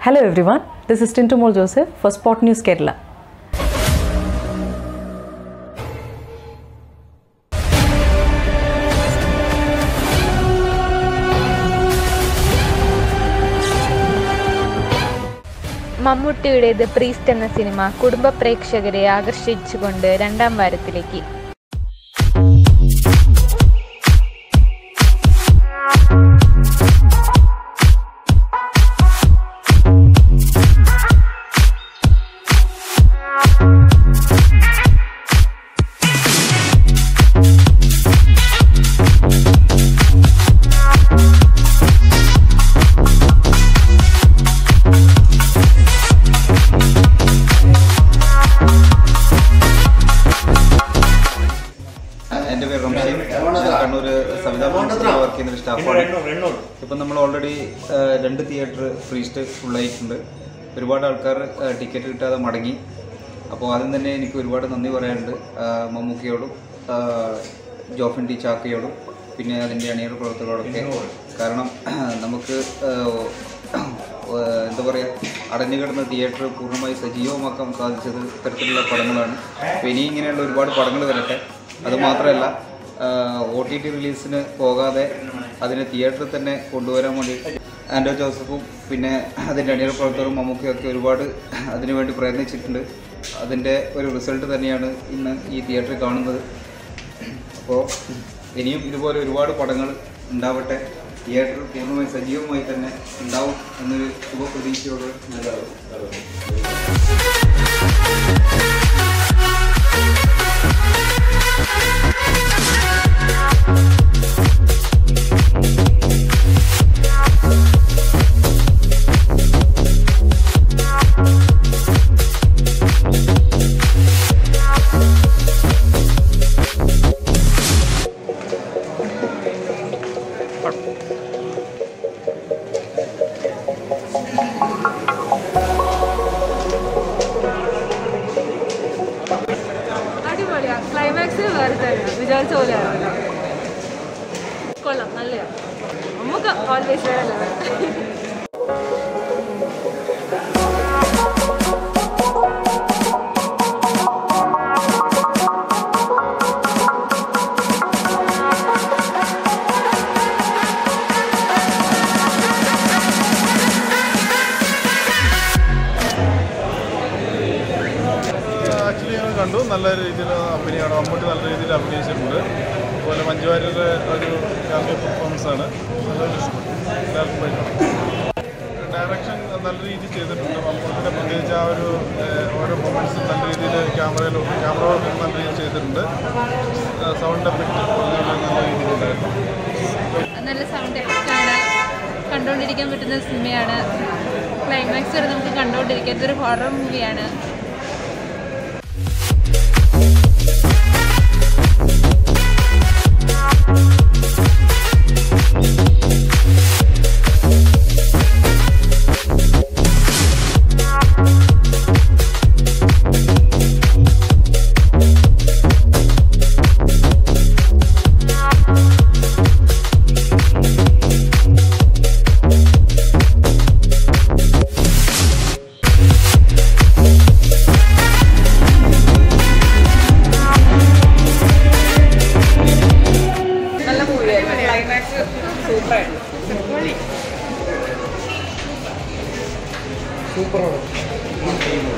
Hello everyone, this is Tintumol Joseph for Spot News Kerala. മമ്മൂട്ടിയുടെ the priest എന്ന സിനിമ കുടുംബ പ്രേക്ഷകരെ ആകർഷിച്ചുകൊണ്ട് രണ്ടാം വാരത്തിലേക്ക് എൻ്റെ പേര് റംഷീൻ ഞാൻ കണ്ണൂർ സവിതാ ഫിലിംസിൽ വർക്ക് ചെയ്യുന്ന ഒരു സ്റ്റാഫാണ് ഇപ്പം നമ്മൾ ഓൾറെഡി രണ്ട് തിയേറ്റർ ഫ്രീസ്റ്റ് ഫുള്ളായിട്ടുണ്ട് ഒരുപാട് ആൾക്കാർ ടിക്കറ്റ് കിട്ടാതെ മടങ്ങി അപ്പോൾ ആദ്യം തന്നെ എനിക്ക് ഒരുപാട് നന്ദി പറയാനുണ്ട് ആ, മമ്മൂക്കയോടും ആ, ജോഫിൻ ടി ചാക്കയോടും പിന്നെ അതിൻ്റെ അണിയർ പ്രവർത്തകരോടൊക്കെ കാരണം നമുക്ക് ആ, ആ, എന്താ പറയുക അടഞ്ഞു കിടന്ന തിയേറ്റർ പൂർണ്ണമായി സജീവമാക്കാൻ സാധിച്ചത് ഇത്തരത്തിലുള്ള പടങ്ങളാണ് അപ്പോൾ ഇനി ഇങ്ങനെയുള്ള ഒരുപാട് പടങ്ങൾ വരട്ടെ അതുമാത്രമല്ല ഒ ടി ടി റിലീസിന് പോകാതെ അതിനെ തിയേറ്ററിൽ തന്നെ കൊണ്ടുവരാൻ വേണ്ടി ആൻഡോ ജോസഫും പിന്നെ അതിൻ്റെ അണിയർ പ്രവർത്തകരും മമ്മൂക്കയൊക്കെ ഒരുപാട് അതിനുവേണ്ടി പ്രയത്നിച്ചിട്ടുണ്ട് അതിൻ്റെ ഒരു റിസൾട്ട് തന്നെയാണ് ഇന്ന് ഈ തിയേറ്ററിൽ കാണുന്നത് അപ്പോൾ ഇനിയും ഇതുപോലെ ഒരുപാട് പടങ്ങൾ ഉണ്ടാവട്ടെ തിയേറ്റർ പൂർണ്ണമായി സജീവമായി തന്നെ ഉണ്ടാവും എന്നൊരു ശുഭപ്രതീക്ഷയോട് നൽകാറും അടിപൊളിയാ ക്ലൈമാക്സ് വേറെ തന്നെ വിചാരിച്ച പോലെയാണ് കൊള്ളാം നല്ലതാ നമുക്ക് ഓൾവേസ് വേറെ ലെവൽ ആക്ച്വലി ഞങ്ങൾ കണ്ടു നല്ല രീതിയിൽ അഭിനയമാണ് മമ്മൂട്ടി നല്ല രീതിയിൽ അഭിനയിച്ചിട്ടുണ്ട് അതുപോലെ മഞ്ജു വാര്യരുടെ ഒരു കാമിയ പെർഫോമൻസ് ആണ് നല്ലൊരു ഇഷ്ടപ്പെട്ടു എല്ലാവർക്കും പോയി കാണാം ഡയറക്ഷൻ നല്ല രീതിയിൽ ചെയ്തിട്ടുണ്ട് മമ്മൂട്ടിൻ്റെ പ്രത്യേകിച്ച് ആ ഒരു ഏഹ്, ഓരോ മൊമെൻറ്റ്സും നല്ല രീതിയിൽ ക്യാമറയിൽ ക്യാമറ വർക്ക് നല്ല രീതിയിൽ ചെയ്തിട്ടുണ്ട് സൗണ്ട് എഫക്റ്റ് നല്ല രീതിയിലുണ്ടായിരുന്നു നല്ല സൗണ്ട് എഫക്റ്റാണ് കണ്ടുകൊണ്ടിരിക്കാൻ പറ്റുന്ന സിനിമയാണ് ക്ലൈമാക്സ് വരെ നമുക്ക് കണ്ടുകൊണ്ടിരിക്കാം ഇതൊരു ഹൊറർ മൂവിയാണ് നല്ല മൂവിയായിരുന്നു ക്ലൈമാക്സ് സൂപ്പറായിരുന്നു സൂപ്പറാണ്